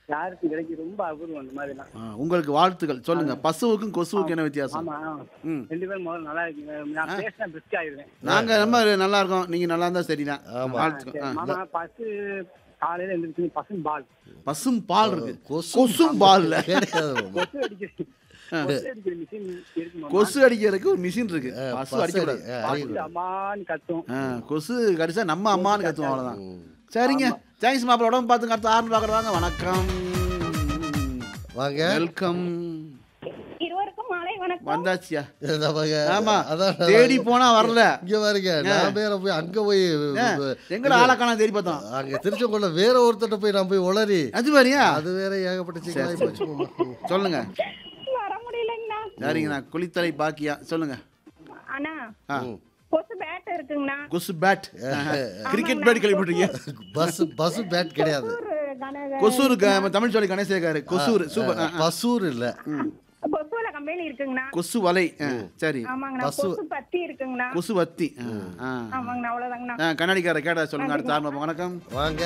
யாருக்கும் கிடைக்கும் ரொம்ப அபூர்வம் அந்த மாதிரிலாம் ஆ, உங்களுக்கு வாழ்த்துக்கள் சொல்லுங்க பசுவுக்கும் கொசுவுக்கும் என்ன வித்தியாசம் ஆமா ம் ரெண்டு பேரும் முதல்ல நல்லா இருக்கீங்க நான் பேசினா பிரிஸ்க் ஆயிடுவேன் நாங்க ரொம்ப நல்லா இருக்கோம் நீங்க நல்லா இருந்தா சரிதான் ஆமா. வாழ்த்துக்கள் ஆ. மாமா பசு காலையில எழுந்திரிச்சு பசும் பால் பசும் பால் இருக்கு கொசு கொசும் பால்ல கிடையாது மாமா. கொசு அடிக்கிற கொசு அடிக்கிற மிஷின் இருக்கு மாமா கொசு அடிக்கிறதுக்கு ஒரு மிஷின் இருக்கு பசு பசு அடிக்கக்கூடாது அடி- ஆ, பசு அடிக்கக்கூடாது. அம்மான்னு கத்தும் ஆ, கொசு கடிச்சா நம்ம அம்மான்னு கத்துவோம் அவ்வளவுதான் சரிங்க தேங்க்ஸ் மாப்பிள்ள உடம்பு பார்த்துங்க அடுத்த ஆறு பார்க்குறாங்க வணக்கம் வாங்க வெல்கம் இருவருக்கும் மாலை வணக்கம் வந்தாச்சியா இந்த பாருங்க. ஆமா அதான் தேடி போனா வரல இங்க பாருங்க நான் வேற போய் அங்க போய் எங்கட ஆளக்கான தேடி பார்த்தோம் அங்க திருச்செங்கோல்ல வேற ஒருத்தட்ட போய் நான் போய் உளறி அது மாதிரியா அது வேற ஏகப்பட்ட சிக்கலாகி போச்சு மாமா. சொல்லுங்க வர முடியலங்கண்ணா சரிங்கண்ணா குளித்தலை பாக்கியா சொல்லுங்க அண்ணா ஆ கொசு பேட் இருக்குங்கண்ணா கொசு பேட் கிரிக்கெட் பேட் கேள்விப்பட்டிருக்கீங்க பஸ் பஸ் பேட் கிடையாது ஒரு கன கொசூர் க- தமிழ் சொல்லி கணேசேகாரு கொசூர் சூப்பர் ஆ, ஆ. பசூர் இல்ல கொசுல கம்பெனி இருக்குங்கண்ணா கொசு வலை ஆ, சரி ஆமாங்கண்ணா பசு. கொசு பத்தி இருக்குங்கண்ணா கொசு வத்தி ஆ, ஆ. ஆமாங்கண்ணா அவ்வளவுதாங்கண்ணா ஆ, கண்ணாடிக்கார கேட்டா சொல்லுங்க அடுத்த ஆரம்பம் வணக்கம் வாங்க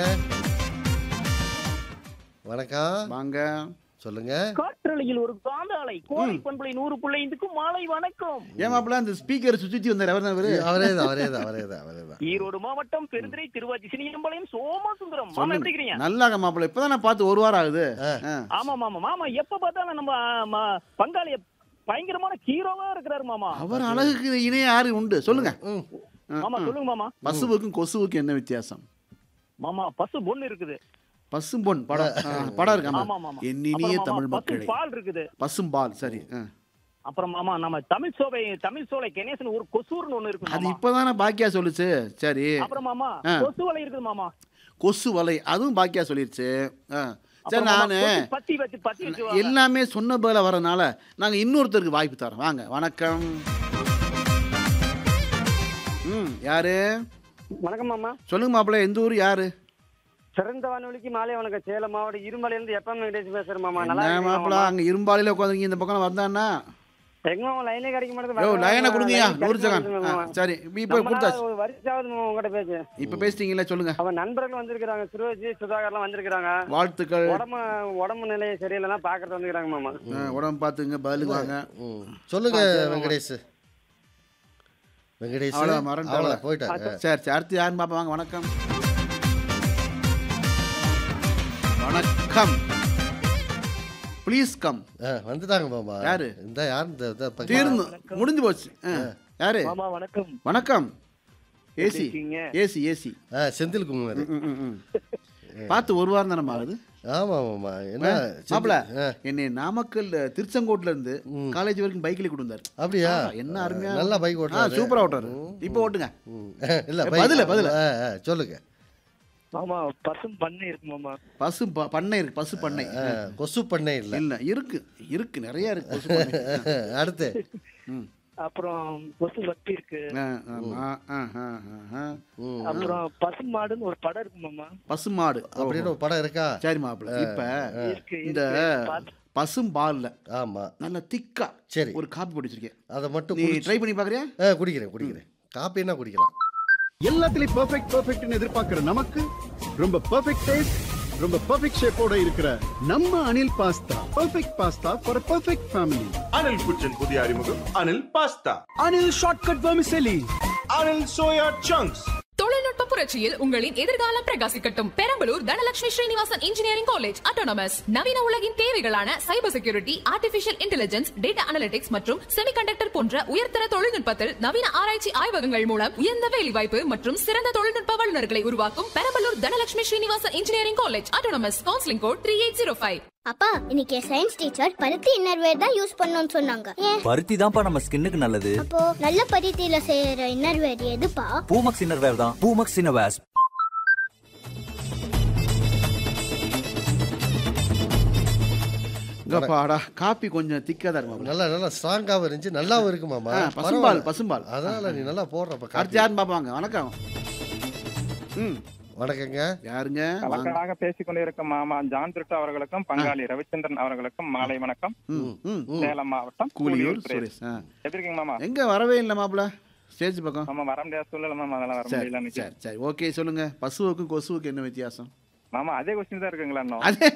வணக்கம் வாங்க சொல்லுங்க காற்றலையில் ஒரு காந்தாலை கோவை பண்பலை நூறு பிள்ளைந்துக்கும் மாலை வணக்கம் ஏன் மாப்பிள்ள அந்த ஸ்பீக்கர் சுத்தி வந்தார் அவர் தான் அவரு அவரே தான் அவரே தான் அவரே தான் அவரே தான் ஈரோடு மாவட்டம் பெருந்துறை திருவாச்சி சினியம்பாளையம் சோமசுந்தரம் மாமா எப்படி சொல்லுங்க இருக்கிறீங்க நல்லாங்க மாப்பிள்ள இப்பதான் நான் பார்த்து ஒரு வாரம் ஆகுது ஆ. ஆமா மாமா மாமா எப்ப பார்த்தாலும் நம்ம ஆ, பங்காளிய பயங்கரமான ஹீரோவா இருக்கிறாரு மாமா அவர் அழகுக்கு இணைய யாரு உண்டு சொல்லுங்க ம். ஆ, மாமா ஆ. சொல்லுங்க மாமா பசுவுக்கும் கொசுவுக்கும் என்ன வித்தியாசம் மாமா பசு பொண்ணு இருக்குது பசும் பொன் படம் ஆ, படம் இருக்காமா ஆமா மாமா என்னினிய அப்புறம் மாமா, தமிழ் பசு மக்களே பால் இருக்குது பசும் பால் சரி ஆ. அப்புறம் மாமா நம்ம தமிழ் சோலை தமிழ் சோலை கணேசன் ஒரு கொசூர்னு ஒண்ணு இருக்கு அது மாமா இப்பதானே பாக்கியா சொல்லுச்சு சரி அப்புறம் மாமா ஆ. கொசு வலை இருக்குது மாமா கொசு வலை அதுவும் பாக்கியா சொல்லிருச்சு ஆ. சரி அப்புறம் மாமா, நானு கொசு பத்தி வச்சு பத்தி வச்சு எல்லாமே சொன்ன பதில வரனால நாங்க இன்னொருத்தருக்கு வாய்ப்பு தரோம் வாங்க வணக்கம் ம் யாரு வணக்கம் மாமா சொல்லுங்க மாப்பிள்ள எந்த ஊர் யாரு சிறந்த வானொலிக்கு மாலை வணக்கம் சேலம் மாவட்டம் இருமலையில இருந்து எப்ப வெங்கடேஷ் பேசுறேன் மாமா நல்லா என்ன இருக்கீங்களா மாப்பிள்ள அங்க இரும்பாலையில உட்காந்துருக்கீங்க இந்த பக்கம் வந்தான்னா எங்க மாமா லைனே கிடைக்க யோ மாட்டேங்குது லைனை கொடுங்கயா line நூறு கிடைக்க செகண்ட் மாட்டேங்குது மாமா. சரி இப்போ ரொம்ப கொடுத்தாச்சு நாள் ஒரு வருஷாவது மாமா உங்ககிட்ட பேசு இப்போ பேசிட்டீங்களா சொல்லுங்க அவன் நண்பர்கள் வந்திருக்கிறாங்க சிறுவஜி சுதாகர்லாம் வந்திருக்கிறாங்க வாழ்த்துக்கள் உடம்பு உடம்பு நிலையை சரியில்லைன்னா பாக்குறது வந்துக்கிறாங்க மாமா ஆ, உடம்பு பார்த்துங்க பதிலுக்கு வாங்க ம். சொல்லுங்க வெங்கடேஷ் வெங்கடேஷ் அவ்வளவுதான், மறந்துட்டேன். அவ்வளோ போயிட்டாங்க சரி சரி அடுத்து யாருன்னு பார்ப்போம் வாங்க வணக்கம் வணக்கம் ப்ளீஸ் கம் ஆ, வந்துட்டாங்க மாமா யாரு? இந்த யார் இந்த இந்த பக்கம். தீர்ந்து முடிஞ்சு போச்சு ஆ, யாரு மாமா வணக்கம் வணக்கம் ஏசி இருக்கீங்க? ஏசி ஏசி ஆ, செந்தில் குமார் பார்த்து ஒரு வாரம் தானே ஆகுது ஆமா மாமா என்ன மாப்பிள செந்தில்- ஆ, என்னை நாமக்கல் திருச்செங்கோட்டுல இருந்து காலேஜ் வரைக்கும் பைக்கில் கொண்டு வந்தார் அப்படியா என்ன அருமையா நல்லா பைக் ஆ ஓட்டுறாரு சூப்பரா ஓட்டாரு இப்போ ஓட்டுங்க ம். இல்ல ஏ, பைக் பதிலு, பதிலு. ஆ, ஆ, சொல்லுங்க மாமா பசும் பண்ணை இருக்கு மாமா பசு ப- பண்ணை இருக்கு பசு பண்ணை ஆ, கொசு பண்ணை இல்ல இல்ல இருக்கு இருக்கு நிறைய இருக்கு பசு பண்ணை அடுத்து ம். அப்புறம் கொசு வட்டி இருக்கு ஆ, ஆமா. ஆ, ஆ, ஆ, ஆ. ம். அப்புறம் பசு மாடுன்னு ஒரு படம் இருக்கு மாமா பசு மாடு அப்படின்னு ஒரு படம் இருக்கா சரி மாப்பிள்ள இப்ப இருக்கு இந்த பசும் பால்ல ஆமா நல்ல திக்கா சரி ஒரு காப்பி போட்டு வச்சிருக்கேன் அதை மட்டும் நீ குடிச்சு- ட்ரை பண்ணி பாக்குறியா ஆ, குடிக்கிறேன் குடிக்கிறேன் காப்பின்னா குடிக்கலாம் எல்லாத்துலயும் பெர்ஃபெக்ட் பெர்ஃபெக்ட்னு எதிர்பார்க்கிற நமக்கு ரொம்ப பெர்ஃபெக்ட் டேஸ்ட் ரொம்ப பெர்ஃபெக்ட் ஷேப்போட இருக்கிற நம்ம Anil pasta perfect pasta for perfect family Anil kitchen புதிய அறிமுகம் Anil pasta Anil shortcut vermicelli Anil soya chunks தொழில்நுட்ப புரட்சியில் உங்களின் எதிர்காலம் பிரகாசிக்கட்டும் Perambalur Dhanalakshmi Srinivasan engineering college autonomous நவீன உலகின் தேவைகளான cyber security artificial intelligence data analytics மற்றும் செமிகண்டக்டர் போன்ற உயர்தர தொழில்நுட்பத்தில் நவீன ஆராய்ச்சி ஆய்வகங்கள் மூலம் உயர்ந்த வேலைவாய்ப்பு மற்றும் சிறந்த தொழில்நுட்ப வல்லுநர்களை உருவாக்கும் Perambalur Dhanalakshmi Srinivasan engineering college autonomous counselling code three eight zero five அப்பா இன்னைக்கு சயின்ஸ் டீச்சர் பருத்தி இன்னர்வேர் தான் யூஸ் பண்ணணும்னு சொன்னாங்க ஏன் பருத்தி தான்ப்பா நம்ம ஸ்கின்னுக்கு நல்லது அப்போ நல்ல பருத்தியில செய்யற இன்னர்வேர் எதுப்பா பூமக்ஸ் இன்னர்வேர் தான் பூமக்ஸ் இன்னர்வேர்ஸ் இங்கப்பாடா காப்பி கொஞ்சம் திக்கா தான் இருக்கும் நல்லா நல்லா ஸ்ட்ராங்காகவும் இருந்துச்சு நல்லாவும் இருக்கு மாமா ஆ, பசும்பால் பரவாயில்ல. பசும்பால் அதனால நீ நல்லா போடுறப்ப அடுத்து காப்பி யாருன்னு பார்ப்பாங்க வணக்கம் ம் வணக்கங்க யாருங்க வாங்க. கலக்கலாக பேசிக் கொண்டிருக்கும் மாமா ஜான் திருட்டு அவர்களுக்கும் பங்காளி ரவிச்சந்திரன் அவர்களுக்கும் மாலை வணக்கம் ம் ம் சேலம் மாவட்டம் கூலியூர் சுரேஷ். சுரேஷ் ஆ எப்படி இருக்கீங்க மாமா எங்க வரவே இல்லை மாப்பிள்ள ஸ்டேஜ் பக்கம் மாமா வர முடியாத சூழ்நிலை மாமா அதெல்லாம் வர சரி முடியல இன்னைக்கு. சரி சரி ஓகே சொல்லுங்க பசுவுக்கும் கொசுவுக்கும் என்ன வித்தியாசம் மாமா அதே கொஸ்டின் தான் இருக்குங்களா இன்னும் அதே